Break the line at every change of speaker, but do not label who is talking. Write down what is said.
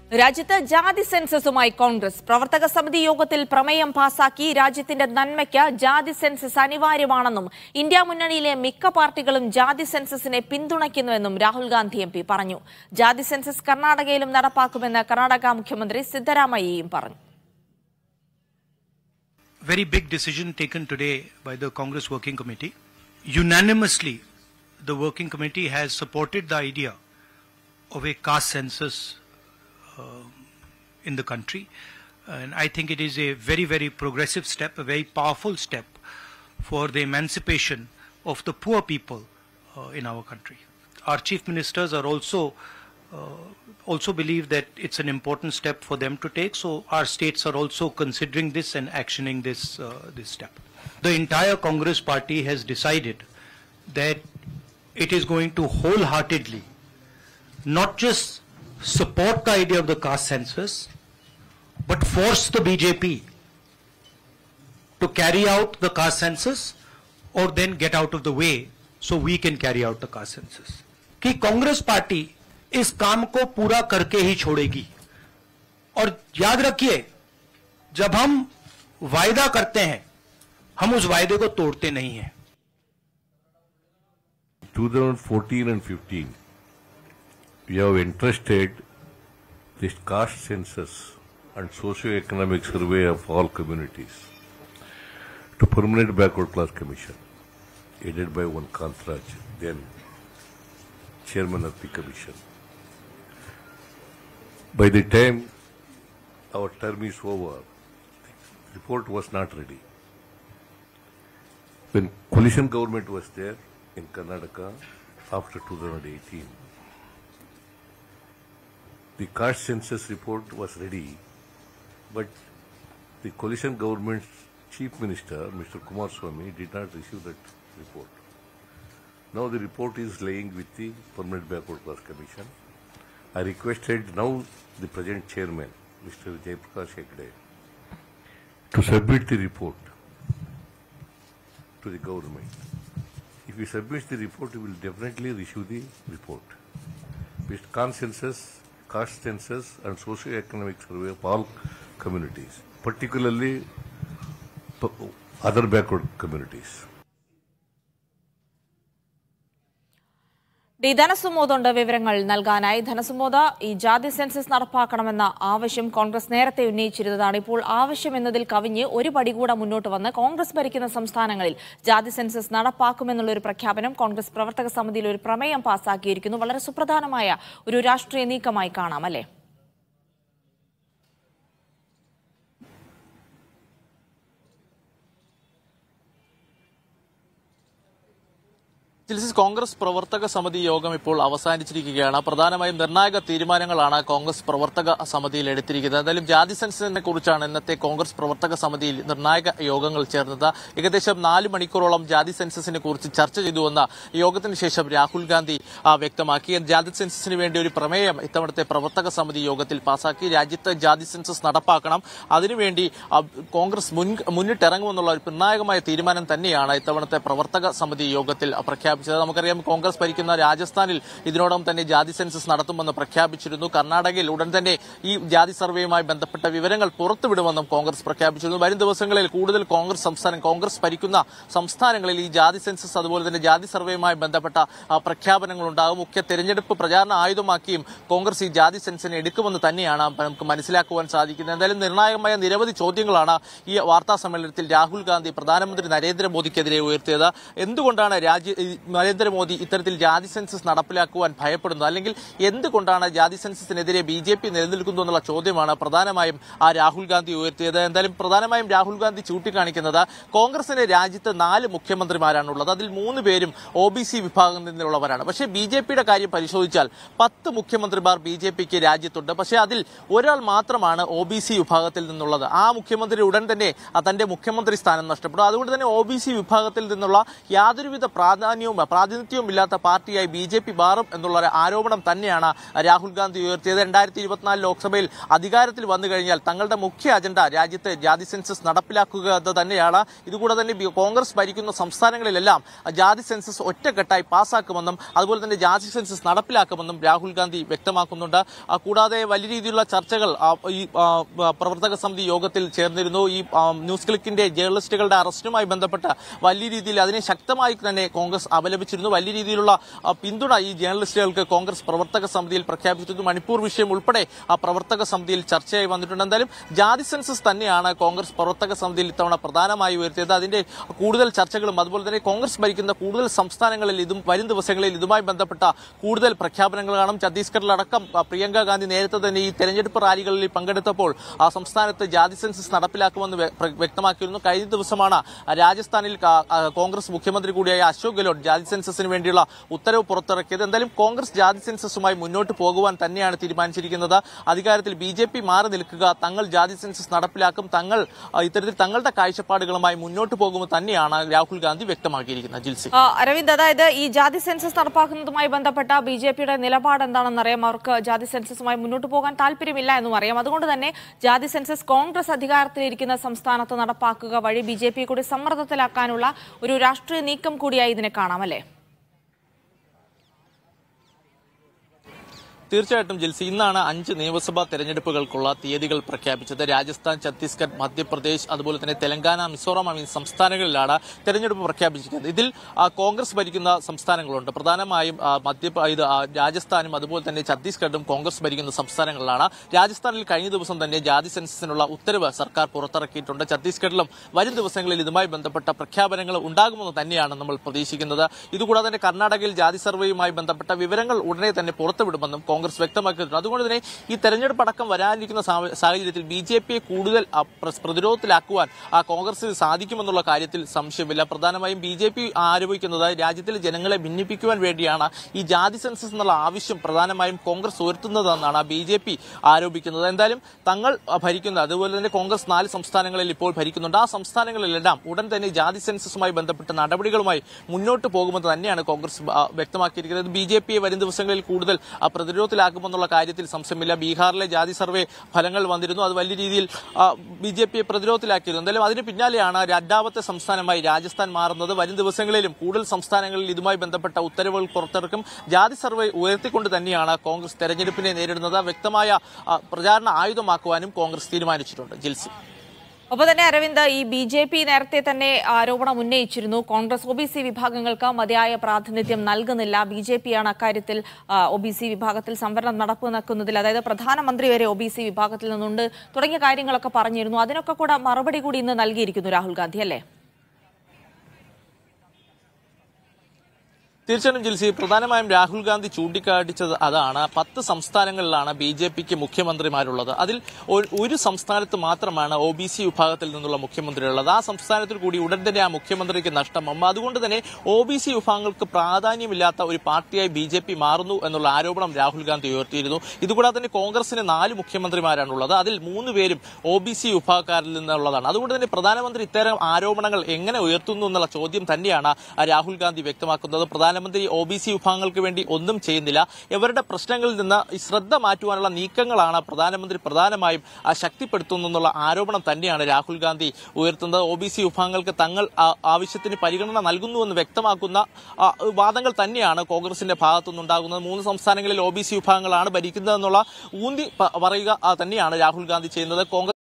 രാജ്യത്ത് ജാതി സെൻസസുമായി കോൺഗ്രസ് പ്രവർത്തക സമിതി യോഗത്തിൽ പ്രമേയം പാസാക്കി രാജ്യത്തിന്റെ നന്മയ്ക്ക് ജാതി സെൻസസ് അനിവാര്യമാണെന്നും ഇന്ത്യ മുന്നണിയിലെ മിക്ക പാർട്ടികളും ജാതി സെൻസസിനെ പിന്തുണയ്ക്കുന്നുവെന്നും രാഹുൽ ഗാന്ധി എം പി പറഞ്ഞു ജാതി സെൻസസ് കർണാടകയിലും നടപ്പാക്കുമെന്ന് കർണാടക മുഖ്യമന്ത്രി സിദ്ധരാമയ്യയും പറഞ്ഞു
very big decision taken today by the Congress Working Committee. Unanimously, the Working Committee has supported the idea of a caste census uh, in the country. And I think it is a very, very progressive step, a very powerful step for the emancipation of the poor people uh, in our country. Our chief ministers are also uh, also believe that it's an important step for them to take. So our states are also considering this and actioning this uh, this step. The entire Congress party has decided that it is going to wholeheartedly not just support the idea of the caste census, but force the BJP to carry out the caste census or then get out of the way so we can carry out the caste census. कि Congress party इस काम को पूरा करके ही छोड़ेगी और याद रखिए जब हम वायदा करते हैं हम उस वायदे को तोड़ते नहीं हैं
2014 and 15, we have entrusted this caste census and socio-economic survey of all communities to Permanent Backward Class Commission, headed by one Kantraj, then chairman of the commission. By the time our term is over, the report was not ready. When coalition government was there in Karnataka after 2018, the caste census report was ready, but the coalition government's chief minister, Mr. Kumar Swamy, did not receive that report. Now the report is laying with the Permanent Backward Class Commission. I requested now the present chairman, Mr. Jaiprakash Hegde, to submit the report to the government. If he submits the report, he will definitely issue the report. With consensus, caste census, and socio-economic survey of all communities, particularly p- other backward communities.
D ധനസുമോദുണ്ട് വിവരങ്ങൾ നൽകാനായി ധനസുമോദ ഈ ജാതി census നടപ്പാക്കണമെന്ന ആവശ്യം കോൺഗ്രസ് നേരത്തെ ഉന്നയിച്ചിരുന്നതാണ് ഇപ്പോൾ ആവശ്യം എന്നതിൽ കവിഞ്ഞ് ഒരു പടി കൂടെ മുന്നോട്ട് വന്ന് കോൺഗ്രസ് ഭരിക്കുന്ന സംസ്ഥാനങ്ങളിൽ ജാതി സെൻസസ് നടപ്പാക്കുമെന്നുള്ള ഒരു പ്രഖ്യാപനം കോൺഗ്രസ് പ്രവർത്തക സമിതിയിൽ ഒരു പ്രമേയം പാസാക്കിയിരിക്കുന്നു വളരെ സുപ്രധാനമായ ഒരു രാഷ്ട്രീയ നീക്കമായി കാണാം അല്ലേ
ചിൽസിസ് കോൺഗ്രസ് പ്രവർത്തക സമിതി യോഗം ഇപ്പോൾ അവസാനിച്ചിരിക്കുകയാണ് പ്രധാനമായും നിർണായക തീരുമാനങ്ങളാണ് കോൺഗ്രസ് പ്രവർത്തക സമിതിയിൽ എടുത്തിരിക്കുന്നത് എന്തായാലും ജാതി സെൻസസിനെ കുറിച്ചാണ് ഇന്നത്തെ കോൺഗ്രസ് പ്രവർത്തക സമിതിയിൽ നിർണായക യോഗങ്ങൾ ചേർന്നത് ഏകദേശം നാല് മണിക്കൂറോളം ജാതി സെൻസസിനെ കുറിച്ച് ചർച്ച ചെയ്തുവെന്ന യോഗത്തിന് ശേഷം രാഹുൽ ഗാന്ധി ആ, വ്യക്തമാക്കി ജാതി സെൻസസിന് വേണ്ടി ഒരു പ്രമേയം ഇത്തവണത്തെ പ്രവർത്തക സമിതി യോഗത്തിൽ പാസാക്കി രാജ്യത്ത് ജാതി സെൻസസ് നടപ്പാക്കണം അതിനുവേണ്ടി ആ, കോൺഗ്രസ് മുൻ മുന്നിട്ടിറങ്ങുമെന്നുള്ള ഒരു നിർണായകമായ തീരുമാനം തന്നെയാണ് ഇത്തവണത്തെ പ്രവർത്തക സമിതി യോഗത്തിൽ പ്രഖ്യാപിച്ചത് നമുക്കറിയാം കോൺഗ്രസ് ഭരിക്കുന്ന രാജസ്ഥാനിൽ ഇതിനോടകം തന്നെ ജാതി സെൻസസ് നടത്തുമെന്ന് പ്രഖ്യാപിച്ചിരുന്നു കർണാടകയിൽ ഉടൻ തന്നെ ഈ ജാതി സർവേയുമായി ബന്ധപ്പെട്ട വിവരങ്ങൾ പുറത്തുവിടുമെന്നും കോൺഗ്രസ് പ്രഖ്യാപിച്ചിരുന്നു വരും ദിവസങ്ങളിൽ കൂടുതൽ കോൺഗ്രസ് സംസ്ഥാനം കോൺഗ്രസ് ഭരിക്കുന്ന സംസ്ഥാനങ്ങളിൽ ഈ ജാതി സെൻസസ് അതുപോലെ തന്നെ ജാതി സർവേയുമായി ബന്ധപ്പെട്ട ആ, പ്രഖ്യാപനങ്ങൾ ഉണ്ടാകും മുഖ്യ തെരഞ്ഞെടുപ്പ് പ്രചാരണ ആയുധമാക്കിയും കോൺഗ്രസ് ഈ ജാതി സെൻസിനെ എടുക്കുമെന്ന് തന്നെയാണ് നമുക്ക് മനസ്സിലാക്കുവാൻ സാധിക്കുന്നത് എന്തായാലും നിർണായകമായ നിരവധി ചോദ്യങ്ങളാണ് ഈ വാർത്താ സമ്മേളനത്തിൽ രാഹുൽ ഗാന്ധി പ്രധാനമന്ത്രി നരേന്ദ്രമോദിക്കെതിരെ ഉയർത്തിയത് എന്തുകൊണ്ടാണ് രാജ്യ ഈ നരേന്ദ്രമോദി ഇത്തരത്തിൽ ജാതി സെൻസസ് നടപ്പിലാക്കുവാൻ ഭയപ്പെടുന്നത് അല്ലെങ്കിൽ എന്തുകൊണ്ടാണ് ജാതി സെൻസസിനെതിരെ ബി ജെ പി നിലനിൽക്കുന്നു എന്നുള്ള ചോദ്യമാണ് പ്രധാനമായും ആ രാഹുൽ ഗാന്ധി ഉയർത്തിയത് എന്തായാലും പ്രധാനമായും രാഹുൽ ഗാന്ധി ചൂണ്ടിക്കാണിക്കുന്നത് കോൺഗ്രസിന് രാജ്യത്ത് നാല് മുഖ്യമന്ത്രിമാരാണുള്ളത് അതിൽ മൂന്ന് പേരും ഒ ബി സി വിഭാഗത്തിൽ നിന്നുള്ളവരാണ് പക്ഷേ ബി ജെ പിയുടെ കാര്യം പരിശോധിച്ചാൽ പത്ത് മുഖ്യമന്ത്രിമാർ ബി ജെ പിക്ക് രാജ്യത്തുണ്ട് പക്ഷേ അതിൽ ഒരാൾ മാത്രമാണ് ഒ ബി സി വിഭാഗത്തിൽ നിന്നുള്ളത് ആ മുഖ്യമന്ത്രി ഉടൻ തന്നെ ആ തന്റെ മുഖ്യമന്ത്രി സ്ഥാനം നഷ്ടപ്പെടും അതുകൊണ്ട് തന്നെ ഒ ബി സി വിഭാഗത്തിൽ നിന്നുള്ള യാതൊരുവിധ പ്രാധാന്യവും പ്രാതിനിധ്യവും പ്രാതിനിധ്യവും ഇല്ലാത്ത പാർട്ടിയായി ബി ജെ പി മാറും എന്നുള്ള ഒരു ആരോപണം തന്നെയാണ് രാഹുൽ ഗാന്ധി ഉയർത്തിയത് രണ്ടായിരത്തി ഇരുപത്തിനാല് ലോക്സഭയിൽ അധികാരത്തിൽ വന്നു കഴിഞ്ഞാൽ തങ്ങളുടെ മുഖ്യ അജണ്ട രാജ്യത്തെ ജാതി സെൻസസ് നടപ്പിലാക്കുക എന്ന് തന്നെയാണ് ഇതുകൂടെ തന്നെ ബി- കോൺഗ്രസ് ഭരിക്കുന്ന സംസ്ഥാനങ്ങളിലെല്ലാം ജാതി സെൻസസ് ഒറ്റക്കെട്ടായി പാസ്സാക്കുമെന്നും അതുപോലെ തന്നെ ജാതി സെൻസസ് നടപ്പിലാക്കുമെന്നും രാഹുൽ ഗാന്ധി വ്യക്തമാക്കുന്നുണ്ട് ആ, കൂടാതെ വലിയ രീതിയിലുള്ള ചർച്ചകൾ ആ, ഈ ആ, ആ, പ്രവർത്തക സമിതി യോഗത്തിൽ ചേർന്നിരുന്നു ഈ ആ, ന്യൂസ് ക്ലിക്കിന്റെ ജേർണലിസ്റ്റുകളുടെ അറസ്റ്റുമായി ബന്ധപ്പെട്ട് വലിയ രീതിയിൽ അതിനെ ശക്തമായി തന്നെ കോൺഗ്രസ് അപലപിച്ചിരുന്നു വലിയ രീതിയിലുള്ള ആ, പിന്തുണ ഈ ജേർണലിസ്റ്റുകൾക്ക് കോൺഗ്രസ് പ്രവർത്തക സമിതിയിൽ പ്രഖ്യാപിച്ചിരുന്നു മണിപ്പൂർ വിഷയം ഉൾപ്പെടെ ആ പ്രവർത്തക സമിതിയിൽ ചർച്ചയായി വന്നിട്ടുണ്ട് എന്തായാലും ജാതി സെൻസസ് തന്നെയാണ് കോൺഗ്രസ് പ്രവർത്തക സമിതിയിൽ ഇത്തവണ പ്രധാനമായി ഉയർത്തിയത് അതിന്റെ കൂടുതൽ ചർച്ചകളും അതുപോലെ തന്നെ കോൺഗ്രസ് ഭരിക്കുന്ന കൂടുതൽ സംസ്ഥാനങ്ങളിൽ ഇതും വരും ദിവസങ്ങളിൽ ഇതുമായി ബന്ധപ്പെട്ട കൂടുതൽ പ്രഖ്യാപനങ്ങൾ കാണും ഛത്തീസ്ഗഡിലടക്കം ആ, പ്രിയങ്ക ഗാന്ധി നേരത്തെ തന്നെ ഈ തെരഞ്ഞെടുപ്പ് റാലികളിൽ പങ്കെടുത്തപ്പോൾ ആ സംസ്ഥാനത്ത് ജാതി സെൻസസ് നടപ്പിലാക്കുമെന്ന് വ്യ- പ്ര- വ്യക്തമാക്കിയിരുന്നു കഴിഞ്ഞ ദിവസമാണ് ആ, രാജസ്ഥാനിൽ കാ- ആ, കോൺഗ്രസ് മുഖ്യമന്ത്രി കൂടിയായ അശോക് ഗെഹ്ലോട്ട് ജാതി സെൻസസിന് വേണ്ടിയുള്ള ഉത്തരവ് പുറത്തിറക്കിയത് എന്തായാലും കോൺഗ്രസ് ജാതി സെൻസസുമായി മുന്നോട്ട് പോകുവാൻ തന്നെയാണ് തീരുമാനിച്ചിരിക്കുന്നത് അധികാരത്തിൽ ബി ജെ പി മാറി നിൽക്കുക തങ്ങൾ ജാതി സെൻസസ് നടപ്പിലാക്കും തങ്ങൾ ആ, ഇത്തരത്തിൽ തങ്ങളുടെ കാഴ്ചപ്പാടുകളുമായി മുന്നോട്ട് പോകുമെന്ന് തന്നെയാണ് രാഹുൽ ഗാന്ധി വ്യക്തമാക്കിയിരിക്കുന്നത് ജിൽസി
ആ, അരവിന്ദ് അതായത് ഈ ജാതി സെൻസസ് നടപ്പാക്കുന്നതുമായി ബന്ധപ്പെട്ട ബി ജെ പിയുടെ നിലപാട് എന്താണെന്നറിയാം അവർക്ക് ജാതി സെൻസസുമായി മുന്നോട്ട് പോകാൻ താല്പര്യമില്ല എന്നും അറിയാം അതുകൊണ്ട് തന്നെ ജാതി സെൻസസ് കോൺഗ്രസ് അധികാരത്തിലിരിക്കുന്ന സംസ്ഥാനത്ത് നടപ്പാക്കുക വഴി ബി ജെ പി കൂടി സമ്മർദ്ദത്തിലാക്കാനുള്ള ഒരു രാഷ്ട്രീയ നീക്കം കൂടിയായി ഇതിനെ കാണാം അല്ലേ
തീർച്ചയായിട്ടും ജിൽസി ഇന്നാണ് അഞ്ച് നിയമസഭാ തെരഞ്ഞെടുപ്പുകൾക്കുള്ള തീയതികൾ പ്രഖ്യാപിച്ചത് രാജസ്ഥാൻ ഛത്തീസ്ഗഡ് മധ്യപ്രദേശ് അതുപോലെ തന്നെ തെലങ്കാന മിസോറാം എന്നീ സംസ്ഥാനങ്ങളിലാണ് തെരഞ്ഞെടുപ്പ് പ്രഖ്യാപിച്ചിരിക്കുന്നത് ഇതിൽ ആ, കോൺഗ്രസ് ഭരിക്കുന്ന സംസ്ഥാനങ്ങളുണ്ട് പ്രധാനമായും ആ, മധ്യ ഇത് ആ, രാജസ്ഥാനും അതുപോലെ തന്നെ ഛത്തീസ്ഗഡും കോൺഗ്രസ് ഭരിക്കുന്ന സംസ്ഥാനങ്ങളിലാണ് രാജസ്ഥാനിൽ കഴിഞ്ഞ ദിവസം തന്നെ ജാതി സെൻസസിനുള്ള ഉത്തരവ് സർക്കാർ പുറത്തിറക്കിയിട്ടുണ്ട് ഛത്തീസ്ഗഡിലും വരും ദിവസങ്ങളിൽ ഇതുമായി ബന്ധപ്പെട്ട പ്രഖ്യാപനങ്ങൾ ഉണ്ടാകുമെന്ന് തന്നെയാണ് നമ്മൾ പ്രതീക്ഷിക്കുന്നത് ഇതുകൂടാതെ തന്നെ കർണാടകയിൽ ജാതി സർവേയുമായി ബന്ധപ്പെട്ട വിവരങ്ങൾ ഉടനെ തന്നെ പുറത്തുവിടുമെന്നും കോൺഗ്രസ് വ്യക്തമാക്കിയിട്ടുണ്ട് അതുകൊണ്ട് തന്നെ ഈ തെരഞ്ഞെടുപ്പ് അടക്കം വരാനിരിക്കുന്ന സാഹ- സാഹചര്യത്തിൽ ബി ജെ പിയെ കൂടുതൽ ആ, പ്ര- പ്രതിരോധത്തിലാക്കുവാൻ ആ കോൺഗ്രസിന് സാധിക്കുമെന്നുള്ള കാര്യത്തിൽ സംശയമില്ല പ്രധാനമായും ബി ജെ പി ആരോപിക്കുന്നത് രാജ്യത്തിലെ ജനങ്ങളെ ഭിന്നിപ്പിക്കുവാൻ വേണ്ടിയാണ് ഈ ജാതി സെൻസസ് എന്നുള്ള ആവശ്യം പ്രധാനമായും കോൺഗ്രസ് ഉയർത്തുന്നതെന്നാണ് ബി ജെ പി ആരോപിക്കുന്നത് എന്തായാലും തങ്ങൾ ആ, ഭരിക്കുന്ന അതുപോലെ തന്നെ കോൺഗ്രസ് നാല് സംസ്ഥാനങ്ങളിൽ ഇപ്പോൾ ഭരിക്കുന്നുണ്ട് ആ സംസ്ഥാനങ്ങളിലെല്ലാം ഉടൻ തന്നെ ജാതി സെൻസസുമായി ബന്ധപ്പെട്ട നടപടികളുമായി മുന്നോട്ട് പോകുമെന്ന് തന്നെയാണ് കോൺഗ്രസ് ആ, വ്യക്തമാക്കിയിരിക്കുന്നത് ബി ജെ പിയെ വരും ദിവസങ്ങളിൽ കൂടുതൽ ആ, പ്രതിരോധത്തിലാക്കുമെന്നുള്ള കാര്യത്തിൽ സംശയമില്ല ബീഹാറിലെ ജാതി സർവേ ഫലങ്ങൾ വന്നിരുന്നു അത് വലിയ രീതിയിൽ ബി ജെ പിയെ പ്രതിരോധത്തിലാക്കിയിരുന്നു എന്തായാലും അതിന് പിന്നാലെയാണ് രണ്ടാമത്തെ സംസ്ഥാനമായി രാജസ്ഥാൻ മാറുന്നത് വരും ദിവസങ്ങളിലും കൂടുതൽ സംസ്ഥാനങ്ങളിൽ ഇതുമായി ബന്ധപ്പെട്ട ഉത്തരവുകൾ പുറത്തിറക്കും ജാതി സർവേ ഉയർത്തിക്കൊണ്ട് തന്നെയാണ് കോൺഗ്രസ് തെരഞ്ഞെടുപ്പിനെ നേരിടുന്നത് വ്യക്തമായ ആ, പ്രചാരണ ആയുധമാക്കുവാനും കോൺഗ്രസ് തീരുമാനിച്ചിട്ടുണ്ട് ജിൽസി
ഒപ്പം തന്നെ അരവിന്ദ് ഈ ബി ജെ പി നേരത്തെ തന്നെ ആരോപണം ഉന്നയിച്ചിരുന്നു കോൺഗ്രസ് ഒ ബി സി വിഭാഗങ്ങൾക്ക് മതിയായ പ്രാതിനിധ്യം നൽകുന്നില്ല ബി ജെ പിയാണ് അക്കാര്യത്തിൽ ഒ ബി സി വിഭാഗത്തിൽ സംവരണം നടപ്പാക്കുന്നതിൽ അതായത് പ്രധാനമന്ത്രി വരെ ഒ ബി സി വിഭാഗത്തിൽ നിന്നുണ്ട് തുടങ്ങിയ കാര്യങ്ങളൊക്കെ പറഞ്ഞിരുന്നു അതിനൊക്കെ കൂടെ മറുപടി കൂടി ഇന്ന് നൽകിയിരിക്കുന്നു രാഹുൽ ഗാന്ധി അല്ലേ
തീർച്ചയായും ജിൽസി പ്രധാനമായും രാഹുൽ ഗാന്ധി ചൂണ്ടിക്കാട്ടിച്ചത് അതാണ് പത്ത് സംസ്ഥാനങ്ങളിലാണ് ബി ജെ പിക്ക് മുഖ്യമന്ത്രിമാരുള്ളത് അതിൽ ഒരു- ഒരു സംസ്ഥാനത്ത് മാത്രമാണ് ഒ ബി സി വിഭാഗത്തിൽ നിന്നുള്ള മുഖ്യമന്ത്രിയുള്ളത് ആ സംസ്ഥാനത്തിൽ കൂടി ഉടൻ തന്നെ ആ മുഖ്യമന്ത്രിക്ക് നഷ്ടമാകും അതുകൊണ്ട് തന്നെ ഒ ബി സി വിഭാഗങ്ങൾക്ക് പ്രാധാന്യമില്ലാത്ത ഒരു പാർട്ടിയായി ബി ജെ പി മാറുന്നു എന്നുള്ള ആരോപണം രാഹുൽ ഗാന്ധി ഉയർത്തിയിരുന്നു ഇതുകൂടാതെ തന്നെ കോൺഗ്രസിന് നാല് മുഖ്യമന്ത്രിമാരാണുള്ളത് അതിൽ മൂന്ന് പേരും ഒ ബി സി വിഭാഗക്കാരിൽ നിന്നുള്ളതാണ് അതുകൊണ്ട് തന്നെ പ്രധാനമന്ത്രി ഇത്തരം ആരോപണങ്ങൾ എങ്ങനെ ഉയർത്തുന്നു എന്നുള്ള ചോദ്യം തന്നെയാണ് ആ രാഹുൽ ഗാന്ധി വ്യക്തമാക്കുന്നത് പ്രധാനമന്ത്രി ഒ ബി സി വിഭാഗങ്ങൾക്ക് വേണ്ടി ഒന്നും ചെയ്യുന്നില്ല ഇവരുടെ പ്രശ്നങ്ങളിൽ നിന്ന് ഈ ശ്രദ്ധ മാറ്റുവാനുള്ള നീക്കങ്ങളാണ് പ്രധാനമന്ത്രി പ്രധാനമായും ആ, ശക്തിപ്പെടുത്തുന്നു എന്നുള്ള ആരോപണം തന്നെയാണ് രാഹുൽ ഗാന്ധി ഉയർത്തുന്നത് ഒ ബി സി വിഭാഗങ്ങൾക്ക് തങ്ങൾ ആ, ആവശ്യത്തിന് പരിഗണന നൽകുന്നുവെന്ന് വ്യക്തമാക്കുന്ന ആ, വാദങ്ങൾ തന്നെയാണ് കോൺഗ്രസിന്റെ ഭാഗത്തുനിന്നുണ്ടാകുന്നത് മൂന്ന് സംസ്ഥാനങ്ങളിൽ ഒ ബി സി വിഭാഗങ്ങളാണ് ഭരിക്കുന്നതെന്നുള്ള ഊന്നി പ- പറയുക ആ, തന്നെയാണ് രാഹുൽ ഗാന്ധി ചെയ്യുന്നത് കോൺഗ്രസ്